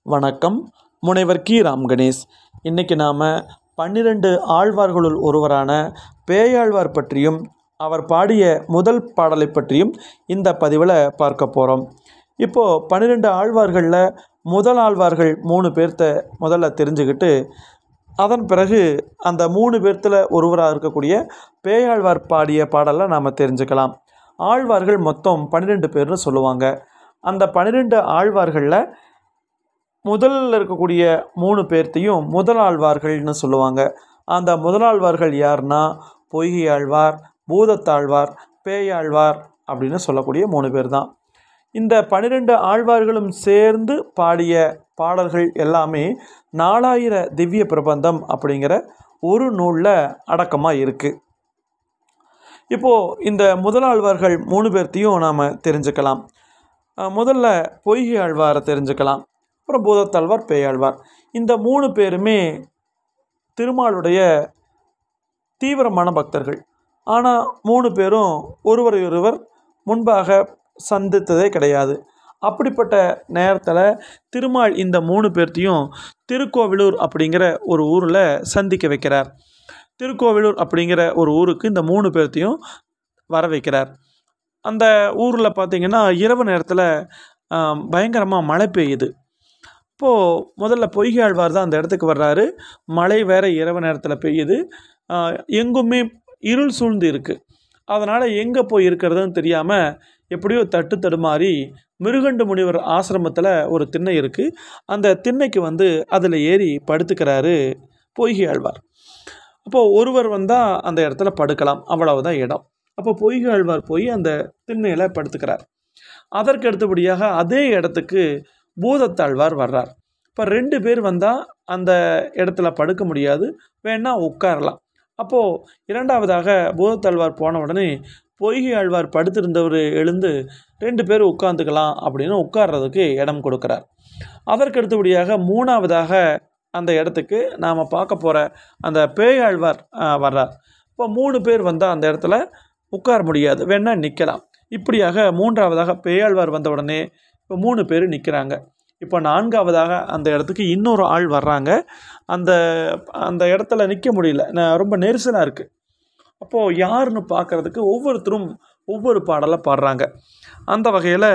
வணக்கம் முனைவர் கி ராம் கணேஷ் இன்றைக்கி நாம் பன்னிரண்டு ஆழ்வார்களுள் ஒருவரான பேயாழ்வார் பற்றியும் அவர் பாடிய முதல் பாடலை பற்றியும் இந்த பதிவில் பார்க்க போகிறோம் இப்போது பன்னிரெண்டு ஆழ்வார்களில் முதல் ஆழ்வார்கள் மூணு பேர்த்த முதல்ல தெரிஞ்சுக்கிட்டு அதன் பிறகு அந்த மூணு பேர்த்தில் ஒருவராக இருக்கக்கூடிய பேயாழ்வார் பாடிய பாடலை நாம் தெரிஞ்சுக்கலாம் ஆழ்வார்கள் மொத்தம் பன்னிரெண்டு பேர்னு சொல்லுவாங்க அந்த பன்னிரெண்டு ஆழ்வார்களில் முதல்ல இருக்கக்கூடிய மூணு பேர்த்தையும் முதலாழ்வார்கள்னு சொல்லுவாங்க அந்த முதலாழ்வார்கள் யாருன்னா பொய்கை ஆழ்வார் பூதத்தாழ்வார் பேயாழ்வார் அப்படின்னு சொல்லக்கூடிய மூணு பேர் தான் இந்த பன்னிரெண்டு ஆழ்வார்களும் சேர்ந்து பாடிய பாடல்கள் எல்லாமே நாலாயிர திவ்ய பிரபந்தம் அப்படிங்கிற ஒரு நூலில் அடக்கமாக இருக்குது இப்போது இந்த முதலாழ்வார்கள் மூணு பேர்த்தையும் நாம் தெரிஞ்சுக்கலாம் அஹ் முதல்ல பொய்கை ஆழ்வாரை தெரிஞ்சுக்கலாம் அப்புறம் பூதத்தாழ்வார் பேயாழ்வார் இந்த மூணு பேருமே திருமாலுடைய தீவிரமான பக்தர்கள் ஆனால் மூணு பேரும் ஒருவரை ஒருவர் முன்பாக சந்தித்ததே கிடையாது அப்படிப்பட்ட நேரத்தில் திருமால் இந்த மூணு பேர்த்தையும் திருக்கோவிலூர் அப்படிங்கிற ஒரு ஊரில் சந்திக்க வைக்கிறார் திருக்கோவிலூர் அப்படிங்கிற ஒரு ஊருக்கு இந்த மூணு பேர்த்தையும் வர வைக்கிறார் அந்த ஊரில் பார்த்திங்கன்னா இரவு நேரத்தில் பயங்கரமாக மழை பெய்யுது இப்போது முதல்ல பொய்கை ஆழ்வார் தான் அந்த இடத்துக்கு வர்றாரு மழை வேற இரவு நேரத்தில் பெய்யுது ஆஹ் எங்குமே இருள் சூழ்ந்து இருக்குது அதனால் எங்கே போய் இருக்கிறதுன்னு தெரியாமல் எப்படியோ தட்டு தடுமாறி மிருகண்டு முனிவர் ஆசிரமத்தில் ஒரு திண்ணை இருக்குது அந்த திண்ணைக்கு வந்து அதில் ஏறி படுத்துக்கிறாரு பொய்கை ஆழ்வார் அப்போது ஒருவர் வந்தால் அந்த இடத்துல படுக்கலாம் அவ்வளவுதான் இடம் அப்போ பொய்கை ஆழ்வார் போய் அந்த திண்ணையில் படுத்துக்கிறார் அதற்கு அடுத்தபடியாக அதே இடத்துக்கு பூதத்தாழ்வார் வர்றார் இப்போ ரெண்டு பேர் வந்தால் அந்த இடத்துல படுக்க முடியாது வேணா உட்காரலாம் அப்போது இரண்டாவதாக பூதத்தாழ்வார் போன உடனே பொய்கை ஆழ்வார் படுத்திருந்தவர் எழுந்து ரெண்டு பேர் உட்காந்துக்கலாம் அப்படின்னு உட்கார்றதுக்கு இடம் கொடுக்குறார் அதற்கு அடுத்தபடியாக மூணாவதாக அந்த இடத்துக்கு நாம் பார்க்க போகிற அந்த பேயாழ்வார் ஆஹ், வர்றார் இப்போ மூணு பேர் வந்தால் அந்த இடத்துல உட்கார முடியாது வேணா நிற்கலாம் இப்படியாக மூன்றாவதாக பேயாழ்வார் வந்த உடனே இப்போ மூணு பேர் நிற்கிறாங்க இப்போ நான்காவதாக அந்த இடத்துக்கு இன்னொரு ஆள் வர்றாங்க அந்த அந்த இடத்துல நிற்க முடியல ந- ரொம்ப நெரிசலாக இருக்குது அப்போது யாருன்னு பார்க்கறதுக்கு ஒவ்வொருத்தரும் ஒவ்வொரு பாடலை பாடுறாங்க அந்த வகையில்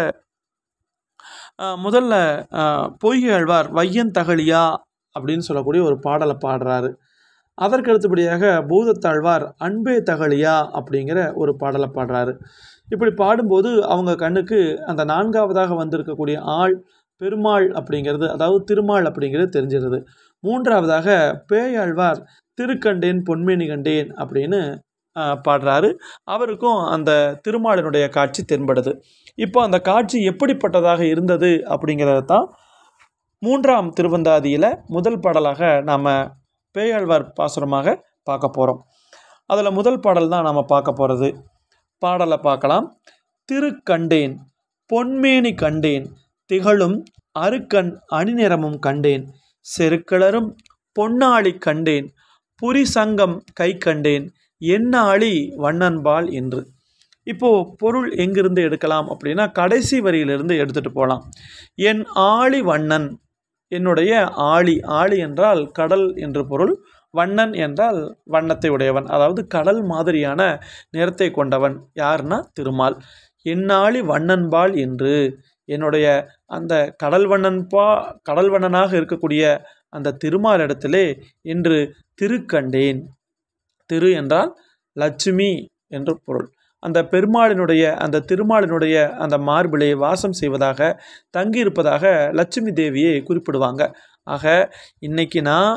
முதல்ல ஆஹ், பொய்கை ஆழ்வார் வையன் தகழியா அப்படின்னு சொல்லக்கூடிய ஒரு பாடலை பாடுறாரு அதற்கு அடுத்தபடியாக பூதத்தாழ்வார் அன்பே தகழியா அப்படிங்கிற ஒரு பாடலை பாடுறாரு இப்படி பாடும்போது அவங்க கண்ணுக்கு அந்த நான்காவதாக வந்திருக்கக்கூடிய ஆள் பெருமாள் அப்படிங்கிறது அதாவது திருமால் அப்படிங்கிறது தெரிஞ்சிருது மூன்றாவதாக பேயாழ்வார் திருக்கண்டேன் பொன்மேனி கண்டேன் அப்படின்னு ஆஹ், பாடுறாரு அவருக்கும் அந்த திருமாலினுடைய காட்சி தென்படுது இப்போ அந்த காட்சி எப்படிப்பட்டதாக இருந்தது அப்படிங்கிறத தான் மூன்றாம் திருவந்தாதியில் முதல் பாடலாக நாம் பேயாழ்வார் பாசுரமாக பார்க்க போகிறோம் அதில் முதல் பாடல் தான் நாம் பார்க்க போகிறது பாடலை பார்க்கலாம் திருக்கண்டேன் பொன்மேனி கண்டேன் திகழும் அருக்கண் அணிநிறமும் கண்டேன் செருக்கிளரும் பொன்னாளி கண்டேன் புரி சங்கம் கை கண்டேன் என்னாளி வண்ணன்பால் என்று இப்போது பொருள் எங்கிருந்து எடுக்கலாம் அப்படின்னா கடைசி வரியிலிருந்து எடுத்துகிட்டு போகலாம் என் ஆளி வண்ணன் என்னுடைய ஆளி ஆளி என்றால் கடல் என்று பொருள் வண்ணன் என்றால் வண்ணத்தை உடையவன் அதாவது கடல் மாதிரியான நிறத்தை கொண்டவன் யாருன்னா திருமால் என்னாளி வண்ணன்பால் என்று என்னுடைய அந்த கடல் வண்ணன் பா கடல் வண்ணனாக இருக்கக்கூடிய அந்த திருமால் இடத்திலே இன்று திருக்கண்டேன் திரு என்றால் லட்சுமி என்று பொருள் அந்த பெருமாளினுடைய அந்த திருமாலினுடைய அந்த மார்பிலே வாசம் செய்வதாக தங்கியிருப்பதாக லட்சுமி தேவியை குறிப்பிடுவாங்க ஆக இன்னைக்கு நான்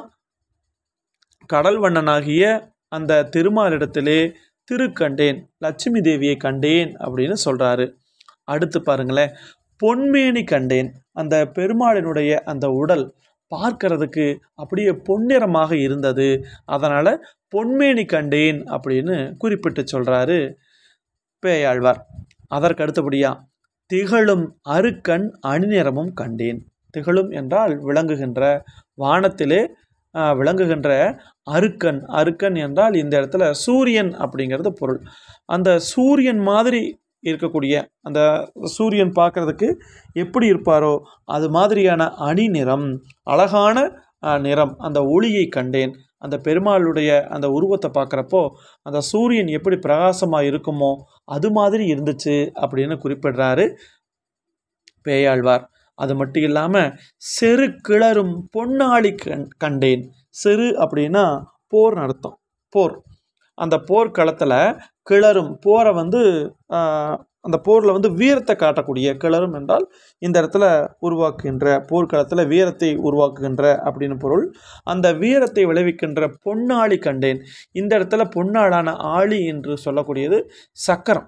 கடல் வண்ணனாகிய அந்த திருமாலிடத்திலே திருக்கண்டேன் லட்சுமி தேவியை கண்டேன் அப்படின்னு சொல்கிறாரு அடுத்து பாருங்களேன் பொன்மேனி கண்டேன் அந்த பெருமாளினுடைய அந்த உடல் பார்க்கறதுக்கு அப்படியே பொன்னிறமாக இருந்தது அதனால் பொன்மேனி கண்டேன் அப்படின்னு குறிப்பிட்டு சொல்கிறாரு பேயாழ்வார் அதற்கு அடுத்தபடியா திகழும் அருக்கண் அணிநிறமும் கண்டேன் திகழும் என்றால் விளங்குகின்ற வானத்திலே ஆஹ், விளங்குகின்ற அருக்கன் அருக்கன் என்றால் இந்த இடத்துல சூரியன் அப்படிங்கிறது பொருள் அந்த சூரியன் மாதிரி இருக்கக்கூடிய அந்த சூரியன் பார்க்குறதுக்கு எப்படி இருப்பாரோ அது மாதிரியான அணி நிறம் அழகான அஹ், நிறம் அந்த ஒளியை கண்டேன் அந்த பெருமாளுடைய அந்த உருவத்தை பார்க்குறப்போ அந்த சூரியன் எப்படி பிரகாசமாக இருக்குமோ அது மாதிரி இருந்துச்சு அப்படின்னு குறிப்பிடுறாரு பேயாழ்வார் அது மட்டும் இல்லாமல் செரு கிளறும் பொன்னாளி கண் கண்டேன் செரு அப்படின்னா போர் நடத்தும் போர் அந்த போர்க்களத்தில் கிளறும் போரை வந்து ஆஹ், அந்த போரில் வந்து வீரத்தை காட்டக்கூடிய கிளறும் என்றால் இந்த இடத்துல உருவாக்குகின்ற போர்க்களத்தில் வீரத்தை உருவாக்குகின்ற அப்படின்னு பொருள் அந்த வீரத்தை விளைவிக்கின்ற பொன்னாளி கண்டேன் இந்த இடத்துல பொன்னாளான ஆளி என்று சொல்லக்கூடியது சக்கரம்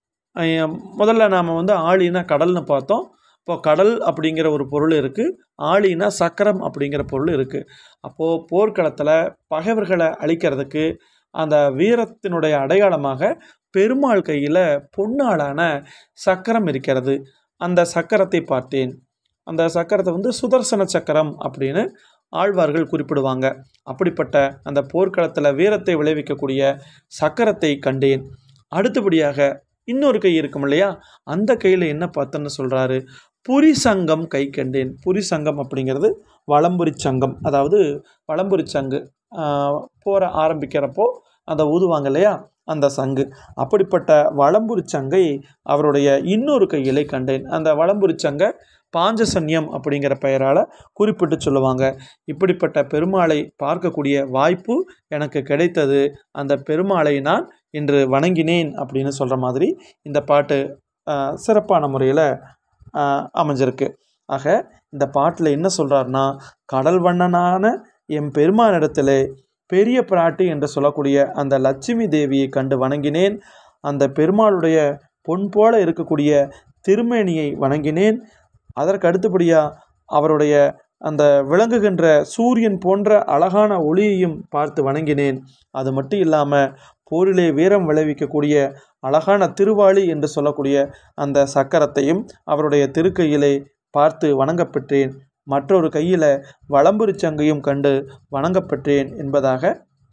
அஹ் முதல்ல நாம் வந்து ஆழினா கடல்னு பார்த்தோம் இப்போ கடல் அப்படிங்கிற ஒரு பொருள் இருக்குது ஆழினா சக்கரம் அப்படிங்கிற பொருள் இருக்குது அப்போது போர்க்களத்தில் பகைவர்களை அழிக்கிறதுக்கு அந்த வீரத்தினுடைய அடையாளமாக பெருமாள் கையில் பொன்னாளான சக்கரம் இருக்கிறது அந்த சக்கரத்தை பார்த்தேன் அந்த சக்கரத்தை வந்து சுதர்சன சக்கரம் அப்படின்னு ஆழ்வார்கள் குறிப்பிடுவாங்க அப்படிப்பட்ட அந்த போர்க்களத்தில் வீரத்தை விளைவிக்கக்கூடிய சக்கரத்தை கண்டேன் அடுத்தபடியாக இன்னொரு கை இருக்கும் இல்லையா அந்த கையில் என்ன பார்த்தேன்னு சொல்கிறாரு புரி சங்கம் கை கண்டேன் புரி சங்கம் அப்படிங்கிறது வலம்புரி சங்கம் அதாவது வலம்புரி சங்கு ஆஹ், போர ஆரம்பிக்கிறப்போ அந்த ஊதுவாங்க இல்லையா அந்த சங்கு அப்படிப்பட்ட வலம்புரி சங்கை அவருடைய இன்னொரு கையிலே கண்டேன் அந்த வலம்புரி சங்கை பாஞ்சசன்யம் அப்படிங்கிற பெயரால் குறிப்பிட்டு சொல்லுவாங்க இப்படிப்பட்ட பெருமாளை பார்க்கக்கூடிய வாய்ப்பு எனக்கு கிடைத்தது அந்த பெருமாளை நான் இன்று வணங்கினேன் அப்படின்னு சொல்கிற மாதிரி இந்த பாட்டு ஆஹ், சிறப்பான முறையில் அமைஞ்சிருக்கு ஆக இந்த பாட்டில் என்ன சொல்கிறாருன்னா கடல் வண்ணனான எம் பெருமானிடத்திலே பெரிய பிராட்டி என்று சொல்லக்கூடிய அந்த லட்சுமி தேவியை கண்டு வணங்கினேன் அந்த பெருமாளுடைய பொன் போல இருக்கக்கூடிய திருமேனியை வணங்கினேன் அதற்கு அடுத்தபடியாக அவருடைய அந்த விளங்குகின்ற சூரியன் போன்ற அழகான ஒளியையும் பார்த்து வணங்கினேன் அது மட்டும் இல்லாமல் போரிலே வீரம் விளைவிக்கக்கூடிய அழகான திருவாளி என்று சொல்லக்கூடிய அந்த சக்கரத்தையும் அவருடைய திருக்கையிலே பார்த்து வணங்கப்பெற்றேன் மற்றொரு கையில் வலம்புரி சங்கையும் கண்டு வணங்கப்பெற்றேன் என்பதாக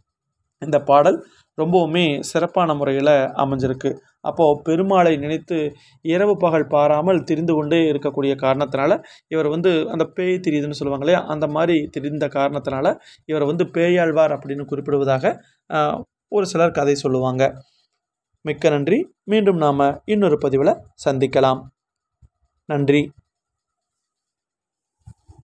இந்த பாடல் ரொம்பவுமே சிறப்பான முறையில் அமைஞ்சிருக்கு அப்போது பெருமாளை நினைத்து இரவு பகல் பாராமல் திரிந்து கொண்டே இருக்கக்கூடிய காரணத்தினால இவர் வந்து அந்த பேய் திரியுதுன்னு சொல்லுவாங்க இல்லையா அந்த மாதிரி திரிந்த காரணத்தினால இவர் வந்து பேயாழ்வார் அப்படின்னு குறிப்பிடுவதாக ஆஹ், ஒரு சிலர் கதை சொல்லுவாங்க மிக்க நன்றி மீண்டும் நாம் இன்னொரு பதிவில் சந்திக்கலாம் நன்றி